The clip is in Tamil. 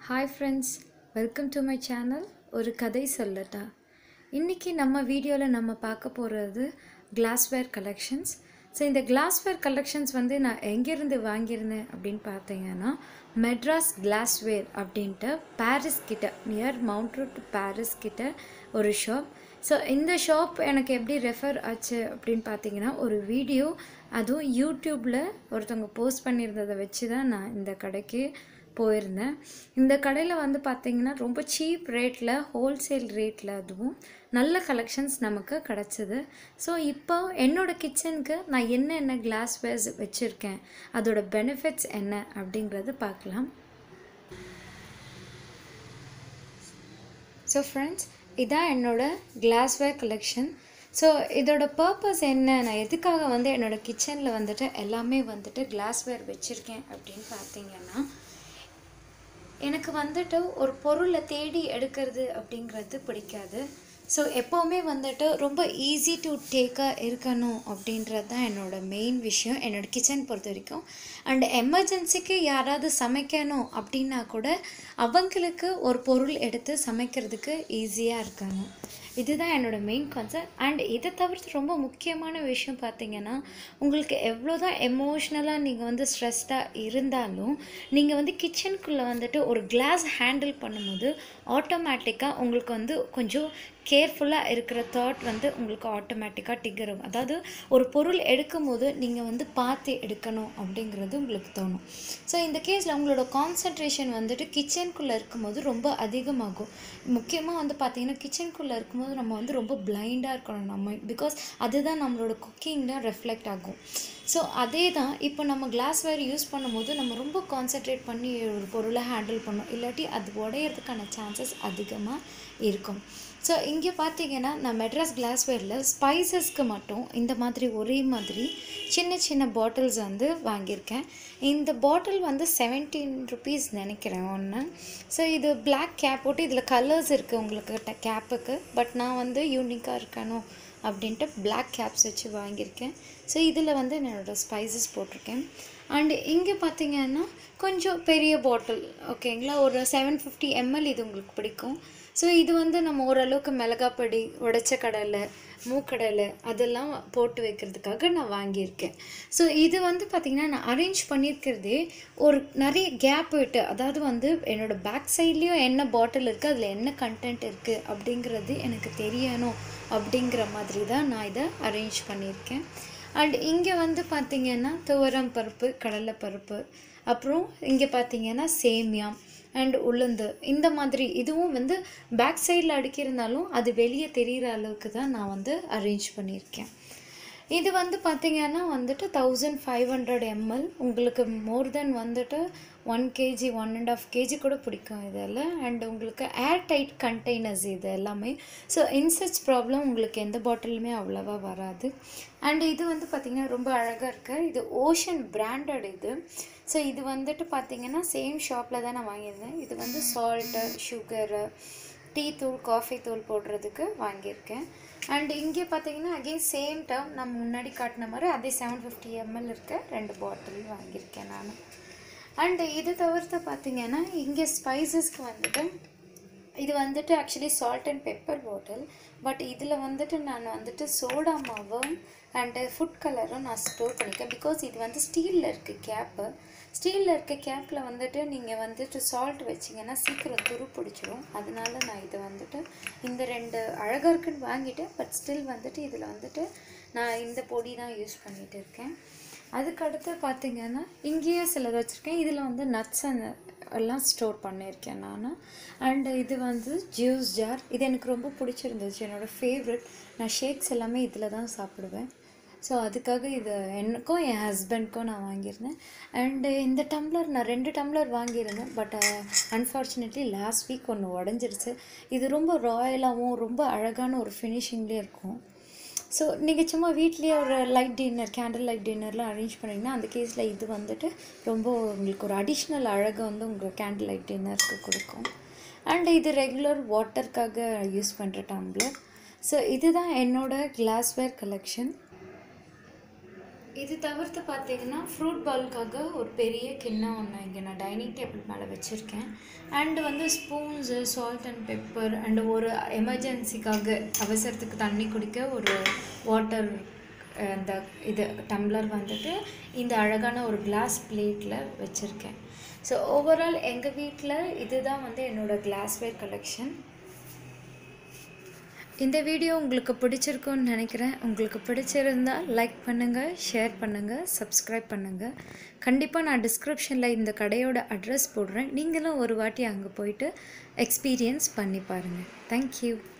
hi friends welcome to my channel ஒரு கதை சொல்லட்டா இன்றைக்கி நம்ம வீடியோவில் நம்ம பார்க்க போகிறது கிளாஸ்வேர் கலெக்ஷன்ஸ் ஸோ இந்த கிளாஸ்வேர் கலெக்ஷன்ஸ் வந்து நான் எங்கேருந்து வாங்கியிருந்தேன் அப்படின்னு பார்த்தீங்கன்னா மெட்ராஸ் கிளாஸ்வேர் அப்படின்ட்டு பாரிஸ் கிட்ட நியர் மவுண்ட் ரோட் பாரிஸ் கிட்ட ஒரு ஷாப் ஸோ இந்த ஷாப் எனக்கு எப்படி ரெஃபர் ஆச்சு அப்படின்னு பார்த்தீங்கன்னா ஒரு வீடியோ அதுவும் யூடியூப்பில் ஒருத்தவங்க போஸ்ட் பண்ணியிருந்ததை வச்சு தான் நான் இந்த கடைக்கு போயிருந்தேன் இந்த கடையில் வந்து பார்த்திங்கன்னா ரொம்ப சீப் ரேட்டில் ஹோல்சேல் ரேட்டில் அதுவும் நல்ல கலெக்ஷன்ஸ் நமக்கு கிடச்சிது ஸோ இப்போ என்னோடய கிச்சனுக்கு நான் என்னென்ன கிளாஸ்வேர்ஸ் வச்சுருக்கேன் அதோட பெனிஃபிட்ஸ் என்ன அப்படிங்கிறது பார்க்கலாம் ஸோ ஃப்ரெண்ட்ஸ் இதான் என்னோட கிளாஸ்வேர் கலெக்ஷன் ஸோ இதோட பர்பஸ் என்ன நான் எதுக்காக வந்து என்னோடய கிச்சனில் வந்துட்டு எல்லாமே வந்துட்டு கிளாஸ்வேர் வச்சுருக்கேன் அப்படின்னு பார்த்தீங்கன்னா எனக்கு வந்துட்டு ஒரு பொருளை தேடி எடுக்கிறது அப்படிங்கிறது பிடிக்காது ஸோ எப்போவுமே வந்துட்டு ரொம்ப ஈஸி டு டேக்காக இருக்கணும் அப்படின்றது தான் என்னோடய மெயின் விஷயம் என்னோடய கிச்சன் பொறுத்த வரைக்கும் அண்ட் எமர்ஜென்சிக்கு யாராவது சமைக்கணும் அப்படின்னா கூட அவங்களுக்கு ஒரு பொருள் எடுத்து சமைக்கிறதுக்கு ஈஸியாக இருக்கணும் இதுதான் என்னோடய மெயின் கான்செப்ட் அண்ட் இதை தவிர்த்து ரொம்ப முக்கியமான விஷயம் பார்த்தீங்கன்னா உங்களுக்கு எவ்வளோ தான் எமோஷ்னலாக நீங்கள் வந்து ஸ்ட்ரெஸ்டாக இருந்தாலும் நீங்கள் வந்து கிச்சனுக்குள்ளே வந்துட்டு ஒரு கிளாஸ் ஹேண்டில் பண்ணும்போது ஆட்டோமேட்டிக்காக உங்களுக்கு வந்து கொஞ்சம் கேர்ஃபுல்லாக இருக்கிற தாட் வந்து உங்களுக்கு ஆட்டோமேட்டிக்காக டிகரும் அதாவது ஒரு பொருள் எடுக்கும் போது நீங்கள் வந்து பார்த்து எடுக்கணும் அப்படிங்கிறது உங்களுக்கு தோணும் ஸோ இந்த கேஸில் உங்களோட கான்சன்ட்ரேஷன் வந்துட்டு கிச்சனுக்குள்ளே இருக்கும்போது ரொம்ப அதிகமாகும் முக்கியமாக வந்து பார்த்திங்கன்னா கிச்சனுக்குள்ளே இருக்கும்போது நம்ம வந்து ரொம்ப பிளைண்டாக இருக்கணும் நம்ம பிகாஸ் அதுதான் நம்மளோட குக்கிங்கில் ரெஃப்ளெக்ட் ஆகும் ஸோ அதே தான் இப்போ நம்ம கிளாஸ்வேர் யூஸ் பண்ணும்போது நம்ம ரொம்ப கான்சென்ட்ரேட் பண்ணி ஒரு பொருளை ஹேண்டில் பண்ணோம் இல்லாட்டி அது உடையிறதுக்கான சான்சஸ் அதிகமாக இருக்கும் ஸோ இங்கே பார்த்தீங்கன்னா நான் மெட்ராஸ் கிளாஸ்வேரில் ஸ்பைசஸ்க்கு மட்டும் இந்த மாதிரி ஒரே மாதிரி சின்ன சின்ன பாட்டில்ஸ் வந்து வாங்கியிருக்கேன் இந்த பாட்டில் வந்து செவன்டீன் ருபீஸ் நினைக்கிறேன் ஒன்று ஸோ இது பிளாக் கேப் போட்டு இதில் கலர்ஸ் இருக்குது உங்களுக்கு கேப்புக்கு பட் நான் வந்து யூனிக்காக இருக்கணும் அப்படின்ட்டு பிளாக் கேப்ஸ் வச்சு வாங்கியிருக்கேன் ஸோ இதில் வந்து என்னோடய ஸ்பைசஸ் போட்டிருக்கேன் அண்டு இங்கே பார்த்தீங்கன்னா கொஞ்சம் பெரிய பாட்டில் ஓகேங்களா ஒரு செவன் ஃபிஃப்டி எம்எல் இது உங்களுக்கு பிடிக்கும் ஸோ இது வந்து நம்ம ஓரளவுக்கு மிளகாப்பொடி உடைச்ச கடலை மூக்கடலை அதெல்லாம் போட்டு வைக்கிறதுக்காக நான் வாங்கியிருக்கேன் ஸோ இது வந்து பார்த்திங்கன்னா நான் அரேஞ்ச் பண்ணியிருக்கிறதே ஒரு நிறைய கேப் விட்டு அதாவது வந்து என்னோடய பேக் சைட்லேயும் என்ன பாட்டில் இருக்குது அதில் என்ன கண்டென்ட் இருக்குது அப்படிங்கிறது எனக்கு தெரியணும் அப்படிங்கிற மாதிரி தான் நான் இதை அரேஞ்ச் பண்ணியிருக்கேன் அண்ட் இங்கே வந்து பார்த்திங்கன்னா துவரம் பருப்பு கடலை பருப்பு அப்புறம் இங்கே பார்த்திங்கன்னா சேமியா அண்ட் உளுந்து இந்த மாதிரி இதுவும் வந்து பேக் சைடில் அடுக்கியிருந்தாலும் அது வெளியே தெரிகிற அளவுக்கு தான் நான் வந்து அரேஞ்ச் பண்ணியிருக்கேன் இது வந்து பார்த்திங்கன்னா வந்துட்டு தௌசண்ட் ஃபைவ் ஹண்ட்ரட் எம்எல் உங்களுக்கு மோர் தென் வந்துட்டு one KG one and half KG கூட பிடிக்கும் இதில் அண்ட் உங்களுக்கு ஏர் டைட் கண்டெய்னர்ஸ் இது எல்லாமே ஸோ இன்செச் ப்ராப்ளம் உங்களுக்கு எந்த பாட்டிலுமே அவ்வளோவா வராது அண்ட் இது வந்து பார்த்திங்கன்னா ரொம்ப அழகாக இருக்கு இது ஓஷன் பிராண்டட் இது ஸோ இது வந்துட்டு பார்த்திங்கன்னா சேம் ஷாப்பில் தான் நான் வாங்கியிருந்தேன் இது வந்து சால்ட்டு சுகரு டீ தூள் காஃபி தூள் போடுறதுக்கு வாங்கியிருக்கேன் அண்ட் இங்கே பார்த்தீங்கன்னா அகெயின் சேம் டேர்ம் நம்ம முன்னாடி காட்டின மாதிரி அதே செவன் ஃபிஃப்டி எம்எல் இருக்க ரெண்டு பாட்டில் வாங்கியிருக்கேன் நான் அண்டு இது தவிர்த்து பார்த்தீங்கன்னா இங்கே ஸ்பைசஸ்க்கு வந்துட்டு இது வந்துட்டு actually salt and pepper bottle but இதில் வந்துட்டு நான் வந்துட்டு சோடா மாவும் அண்டு ஃபுட் கலரும் நான் ஸ்டோர் பண்ணிக்கேன் பிகாஸ் இது வந்து ஸ்டீலில் இருக்குது கேப்பு ஸ்டீலில் இருக்க கேப்பில் வந்துட்டு நீங்கள் வந்துட்டு சால்ட் வச்சிங்கன்னா சீக்கிரம் துரு பிடிச்சிரும் அதனால நான் இதை வந்துட்டு இந்த ரெண்டு அழகாக இருக்குன்னு வாங்கிட்டேன் பட் ஸ்டில் வந்துட்டு இதில் வந்துட்டு நான் இந்த பொடி தான் யூஸ் பண்ணிகிட்டு இருக்கேன் அதுக்கடுத்து பார்த்திங்கன்னா இங்கேயே சிலது வச்சுருக்கேன் இதில் வந்து நட்ஸ் எல்லாம் ஸ்டோர் பண்ணியிருக்கேன் நான் அண்டு இது வந்து ஜூஸ் ஜார் இது எனக்கு ரொம்ப பிடிச்சிருந்துச்சு என்னோடய ஃபேவரட் நான் ஷேக்ஸ் எல்லாமே இதில் தான் சாப்பிடுவேன் ஸோ அதுக்காக இது எனக்கும் என் ஹஸ்பண்ட்க்கும் நான் வாங்கியிருந்தேன் அண்டு இந்த டம்ளர் நான் ரெண்டு டம்ளர் வாங்கியிருந்தேன் பட் அன்ஃபார்ச்சுனேட்லி லாஸ்ட் வீக் ஒன்று உடஞ்சிருச்சு இது ரொம்ப ராயலாகவும் ரொம்ப அழகான ஒரு ஃபினிஷிங்லேயே இருக்கும் ஸோ நீங்கள் சும்மா வீட்லேயே ஒரு லைட் டின்னர் கேண்டில் லைட் டின்னர்லாம் அரேஞ்ச் பண்ணிங்கன்னா அந்த கேஸில் இது வந்துட்டு ரொம்ப உங்களுக்கு ஒரு அடிஷ்னல் அழகை வந்து உங்கள் கேண்டில் லைட் டின்னருக்கு கொடுக்கும் அண்ட் இது ரெகுலர் வாட்டருக்காக யூஸ் பண்ணுற டம்ளர் ஸோ இதுதான் என்னோடய கிளாஸ்வேர் கலெக்ஷன் இது தவிர்த்து பார்த்தீங்கன்னா ஃப்ரூட் பால்க்காக ஒரு பெரிய கிண்ணம் ஒன்று இங்கே நான் டைனிங் டேபிள் மேலே வச்சுருக்கேன் அண்டு வந்து spoons salt and pepper and ஒரு எமர்ஜென்சிக்காக அவசரத்துக்கு தண்ணி குடிக்க ஒரு வாட்டர் அந்த இது டம்ளர் வந்துட்டு இந்த அழகான ஒரு கிளாஸ் பிளேட்டில் வச்சுருக்கேன் ஸோ ஓவரால் எங்கள் வீட்டில் இதுதான் வந்து என்னோடய கிளாஸ்வேர் கலெக்ஷன் இந்த வீடியோ உங்களுக்கு பிடிச்சிருக்கும்னு நினைக்கிறேன் உங்களுக்கு பிடிச்சிருந்தா லைக் பண்ணுங்கள் ஷேர் பண்ணுங்கள் சப்ஸ்கிரைப் பண்ணுங்கள் கண்டிப்பாக நான் டிஸ்கிரிப்ஷனில் இந்த கடையோட அட்ரஸ் போடுறேன் நீங்களும் ஒரு வாட்டி அங்கே போயிட்டு எக்ஸ்பீரியன்ஸ் பண்ணி பாருங்கள் தேங்க்யூ